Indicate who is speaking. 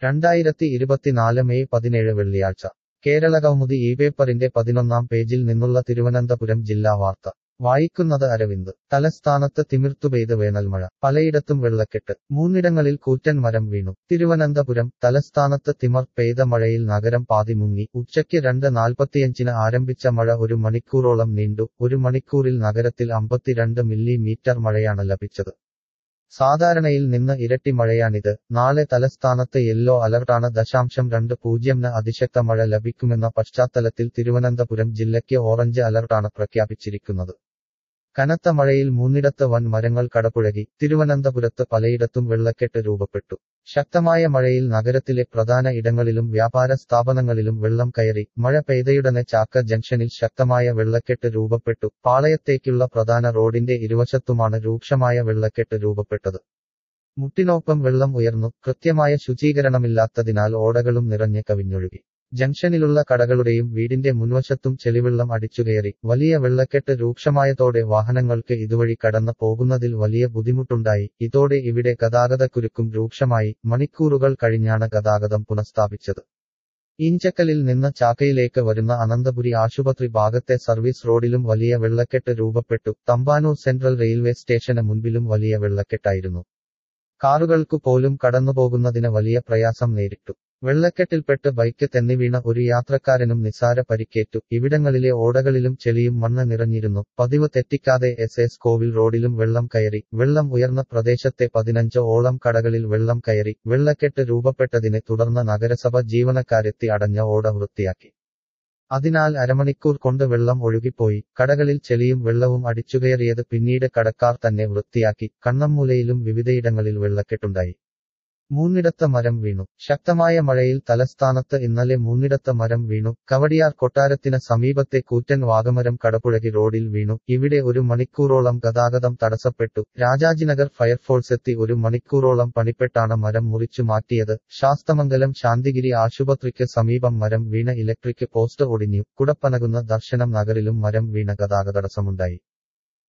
Speaker 1: രണ്ടായിരത്തി ഇരുപത്തിനാല് മെയ് പതിനേഴ് വെള്ളിയാഴ്ച കേരള കൗമുദി ഈ പേപ്പറിന്റെ പതിനൊന്നാം പേജിൽ നിന്നുള്ള തിരുവനന്തപുരം ജില്ലാ വാർത്ത വായിക്കുന്നത് അരവിന്ദ് തലസ്ഥാനത്ത് തിമിർത്തുപെയ്ത് വേനൽമഴ പലയിടത്തും വെള്ളക്കെട്ട് മൂന്നിടങ്ങളിൽ കൂറ്റൻ മരം വീണു തിരുവനന്തപുരം തലസ്ഥാനത്ത് തിമർ പെയ്ത മഴയിൽ നഗരം പാതി മുങ്ങി ഉച്ചയ്ക്ക് രണ്ട് നാൽപ്പത്തിയഞ്ചിന് ആരംഭിച്ച മഴ ഒരു മണിക്കൂറോളം നീണ്ടു ഒരു മണിക്കൂറിൽ നഗരത്തിൽ അമ്പത്തിരണ്ട് മില്ലിമീറ്റർ മഴയാണ് ലഭിച്ചത് സാധാരണയിൽ നിന്ന് ഇരട്ടി മഴയാണിത് നാളെ തലസ്ഥാനത്ത് യെല്ലോ അലർട്ടാണ് ദശാംശം രണ്ട് പൂജ്യംന് അതിശക്ത മഴ ലഭിക്കുമെന്ന പശ്ചാത്തലത്തിൽ തിരുവനന്തപുരം ജില്ലയ്ക്ക് ഓറഞ്ച് അലർട്ടാണ് പ്രഖ്യാപിച്ചിരിക്കുന്നത് കനത്ത മഴയിൽ മൂന്നിടത്ത് വൻ മരങ്ങൾ കടപുഴകി തിരുവനന്തപുരത്ത് പലയിടത്തും വെള്ളക്കെട്ട് രൂപപ്പെട്ടു ശക്തമായ മഴയിൽ നഗരത്തിലെ പ്രധാന ഇടങ്ങളിലും വ്യാപാര സ്ഥാപനങ്ങളിലും വെള്ളം കയറി മഴ പെയ്തയുടനെ ചാക്ക ജംഗ്ഷനിൽ ശക്തമായ വെള്ളക്കെട്ട് രൂപപ്പെട്ടു പാളയത്തേക്കുള്ള പ്രധാന റോഡിന്റെ ഇരുവശത്തുമാണ് രൂക്ഷമായ വെള്ളക്കെട്ട് രൂപപ്പെട്ടത് മുട്ടിനൊപ്പം വെള്ളം ഉയർന്നു കൃത്യമായ ശുചീകരണമില്ലാത്തതിനാൽ ഓടകളും നിറഞ്ഞ് കവിഞ്ഞൊഴുകി ജംഗ്ഷനിലുള്ള കടകളുടെയും വീടിന്റെ മുൻവശത്തും ചെളിവെള്ളം അടിച്ചുകയറി വലിയ വെള്ളക്കെട്ട് രൂക്ഷമായതോടെ വാഹനങ്ങൾക്ക് ഇതുവഴി കടന്നു പോകുന്നതിൽ വലിയ ബുദ്ധിമുട്ടുണ്ടായി ഇതോടെ ഇവിടെ ഗതാഗതക്കുരുക്കും രൂക്ഷമായി മണിക്കൂറുകൾ കഴിഞ്ഞാണ് ഗതാഗതം പുനഃസ്ഥാപിച്ചത് ഈഞ്ചക്കലിൽ നിന്ന് ചാക്കയിലേക്ക് വരുന്ന അനന്തപുരി ആശുപത്രി ഭാഗത്തെ സർവീസ് റോഡിലും വലിയ വെള്ളക്കെട്ട് രൂപപ്പെട്ടു തമ്പാനൂർ സെൻട്രൽ റെയിൽവേ സ്റ്റേഷന് മുൻപിലും വലിയ വെള്ളക്കെട്ടായിരുന്നു കാറുകൾക്കു പോലും കടന്നുപോകുന്നതിന് വലിയ പ്രയാസം നേരിട്ടു വെള്ളക്കെട്ടിൽപ്പെട്ട് ബൈക്ക് തെന്നിവീണ ഒരു യാത്രക്കാരനും നിസാര പരിക്കേറ്റു ഇവിടങ്ങളിലെ ഓടകളിലും ചെളിയും മണ്ണ് നിറഞ്ഞിരുന്നു പതിവ് തെറ്റിക്കാതെ എസ് എസ് കോവിൽ റോഡിലും വെള്ളം കയറി വെള്ളം ഉയർന്ന പ്രദേശത്തെ പതിനഞ്ച് ഓളം കടകളിൽ വെള്ളം കയറി വെള്ളക്കെട്ട് രൂപപ്പെട്ടതിനെ തുടർന്ന് നഗരസഭ ജീവനക്കാരെത്തി അടഞ്ഞ ഓട വൃത്തിയാക്കി അതിനാൽ അരമണിക്കൂർ കൊണ്ട് വെള്ളം ഒഴുകിപ്പോയി കടകളിൽ ചെളിയും വെള്ളവും അടിച്ചുകയറിയത് പിന്നീട് കടക്കാർ തന്നെ വൃത്തിയാക്കി കണ്ണമ്മൂലയിലും വിവിധയിടങ്ങളിൽ വെള്ളക്കെട്ടുണ്ടായി മൂന്നിടത്ത് മരം വീണു ശക്തമായ മഴയിൽ തലസ്ഥാനത്ത് ഇന്നലെ മൂന്നിടത്ത് മരം വീണു കവടിയാർ കൊട്ടാരത്തിന് സമീപത്തെ കൂറ്റൻ വാഗമരം കടപുഴകി റോഡിൽ വീണു ഇവിടെ ഒരു മണിക്കൂറോളം ഗതാഗതം തടസ്സപ്പെട്ടു രാജാജിനഗർ ഫയർഫോഴ്സ് എത്തി ഒരു മണിക്കൂറോളം പണിപ്പെട്ടാണ് മരം മുറിച്ചു മാറ്റിയത് ശാസ്തമംഗലം ശാന്തിഗിരി ആശുപത്രിക്ക് സമീപം മരം വീണ ഇലക്ട്രിക് പോസ്റ്റ് ഒടിഞ്ഞു കുടപ്പനകുന്ന ദർശനം നഗറിലും മരം വീണ ഗതാഗതടസ്സമുണ്ടായി